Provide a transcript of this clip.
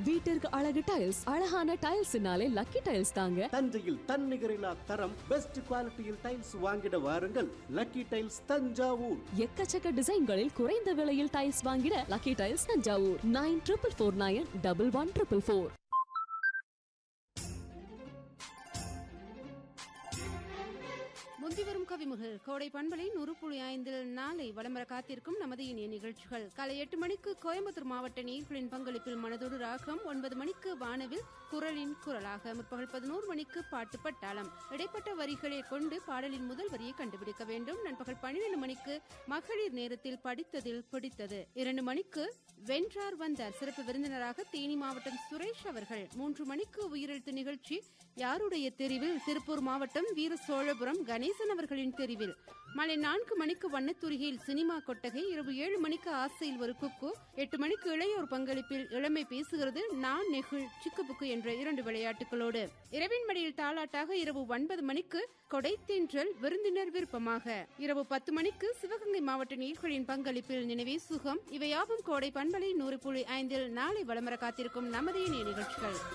வீட்டிற்கு அழகு டைல்ஸ் அழகான டைல்ஸ்னாலே லக்கி டைல்ஸ் தாங்க தஞ்சையில் தன்னிகரில்லா தரம் பெஸ்ட் குவாலிட்டியில் டைல்ஸ் வாங்கிட வாருங்கள் லக்கி டைல்ஸ் தஞ்சாவூர் எக்கச்சக்க டிசைன்களில் குறைந்த விலையில் டைல்ஸ் வாங்கிட lucky tiles Thanjavur nine triple four nine double one triple four முந்திவரும் கவிமுகள் கோடை பண்பலை நூறு புள்ளி ஐந்தில் நாளை வளம்பர காத்திருக்கும் நமது இனிய நிகழ்ச்சிகள் காலை எட்டு மணிக்கு கோயம்புத்தூர் மாவட்ட நீர்களின் பங்களிப்பில் மனதோடு ராகம் ஒன்பது மணிக்கு வானவில் குரலின் குரலாக முற்பகல் பதினோரு மணிக்கு பாட்டு பட்டாளம் இடைப்பட்ட வரிகளை கொண்டு பாடலின் முதல் வரியை கண்டுபிடிக்க வேண்டும் நண்பகல் பன்னிரண்டு மணிக்கு மகளிர் நேரத்தில் படித்ததில் பிடித்தது இரண்டு மணிக்கு வென்றார் வந்தார் சிறப்பு விருந்தினராக தேனி மாவட்டம் சுரேஷ் அவர்கள் மூன்று மணிக்கு உயிரெழுத்து நிகழ்ச்சி யாருடைய தெரிவில் திருப்பூர் மாவட்டம் வீர சோழபுரம் கணேசன் அவர்களின் தெரிவில் மாலை நான்கு மணிக்கு வண்ணத்துறையில் சினிமா கொட்டகை இரவு ஏழு மணிக்கு ஆசையில் ஒரு குக்கு எட்டு மணிக்கு இளையோர் பங்களிப்பில் இளமை பேசுகிறது நான் நெகிழ் சிக்குபுக்கு என்ற இரண்டு விளையாட்டுகளோடு இரவின் மடியில் தாளாட்டாக இரவு ஒன்பது மணிக்கு கொடைத்தேன்றல் விருந்தினர் விருப்பமாக இரவு பத்து மணிக்கு சிவகங்கை மாவட்ட நீர்களின் பங்களிப்பில் நினைவே சுகம் இவையாவும் கோடை பண்பலை நூறு புள்ளி ஐந்தில் நாளை வளமர காத்திருக்கும் நமதே நிகழ்ச்சிகள்